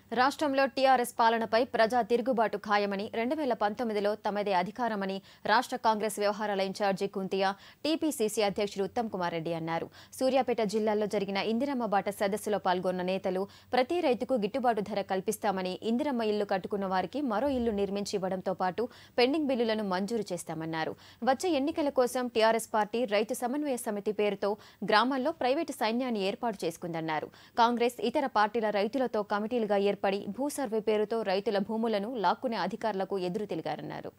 రాష్ట్రంలో టీఆర్ఎస్ పాలనపై ప్రజా తిరుగుబాటు ఖాయమని రెండు వేల పంతొమ్మిదిలో తమదే అధికారమని రాష్ట్ర కాంగ్రెస్ వ్యవహారాల ఇన్ఛార్జి కుంతియా టీపీసీసీ అధ్యక్షుడు ఉత్తమ్ కుమార్ రెడ్డి అన్నారు సూర్యాపేట జిల్లాలో జరిగిన ఇందిరమ్మ బాట సదస్సులో పాల్గొన్న నేతలు ప్రతి రైతుకు గిట్టుబాటు ధర కల్పిస్తామని ఇందిరమ్మ ఇల్లు కట్టుకున్న వారికి మరో ఇల్లు నిర్మించి ఇవ్వడంతో పాటు పెండింగ్ బిల్లులను మంజూరు చేస్తామన్నారు వచ్చే ఎన్నికల కోసం టీఆర్ఎస్ పార్టీ రైతు సమన్వయ సమితి పేరుతో గ్రామాల్లో ప్రైవేటు సైన్యాన్ని ఏర్పాటు చేసుకుందన్నారు కాంగ్రెస్ ఇతర పార్టీల రైతులతో కమిటీలుగా ఏర్పడి భూ సర్వే పేరుతో రైతుల భూములను లాక్కునే అధికారులకు ఎదురు తిరిగారన్నారు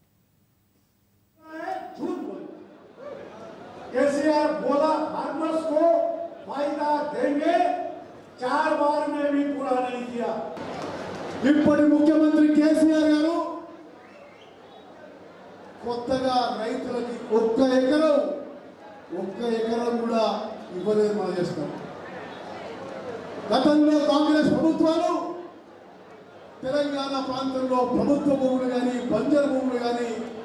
झूठ बोले केसीआर बोला फार्मर्स को फायदा देंगे चार बार में भी पूरा नहीं किया ఇప్పటి ముఖ్యమంత్రి కేసీఆర్ గారు కొత్తగా రైతులకి ఒక్క ఎకరం ఒక్క ఎకరం కూడా ఇవ్వలేదు మనం చేస్తాం గతంలో కాంగ్రెస్ ప్రభుత్వాలు తెలంగాణ ప్రాంతంలో ప్రభుత్వ భూములు కానీ బంజరు భూములు కానీ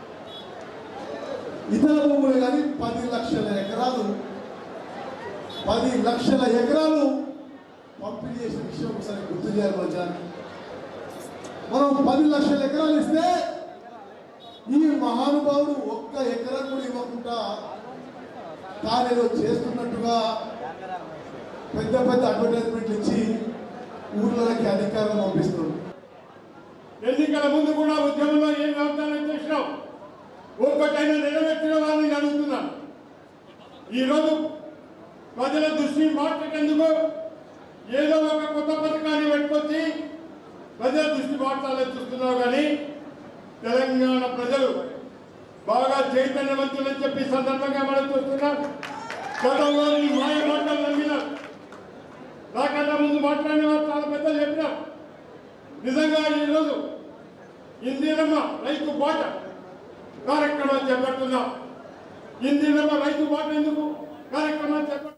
ఇతర భూములు కానీ పది లక్షల ఎకరాలు పది లక్షల ఎకరాలు పంపిణీ చేసిన విషయం ఒకసారి గుర్తు చేయాలి మన జనానికి. మనం పది లక్షల ఎకరాలు ఇస్తే ఈ మహానుభావుడు ఒక్క ఎకరం కూడా ఇవ్వకుండా తానేదో చేస్తున్నట్టుగా పెద్ద పెద్ద అడ్వర్టైజ్మెంట్లు ఇచ్చి ఊర్లకి అధికారం పంపిస్తున్నాడు ఎన్నికల ముందు కూడా ఉద్యమంలో ఏం వాగ్దానం చేసినావు ఒక్కటైనా నెరవేర్చిన వాళ్ళని అడుగుతున్నాను ఈరోజు ప్రజల దృష్టి మార్చేటందుకు ఏదో ఒక కొత్త పథకాన్ని పెట్టుకొచ్చి ప్రజల దృష్టి మార్చాలని చూస్తున్నావు కానీ తెలంగాణ ప్రజలు బాగా చైతన్యవంతులని చెప్పి ఈ సందర్భంగా మనం చూస్తున్నాం గతంలో నీ మాయ మాటలు నమ్మినారు నాకన్నా ముందు మాట్లాడిన వారు చాలా పెద్దలు చెప్పినారు నిజంగా ఈరోజు ఇందిరమ్మ రైతు బాట కార్యక్రమం చేపడుతున్నాం ఇందిరమ్మ రైతు బాట ఎందుకు కార్యక్రమం చేపడుతున్నాం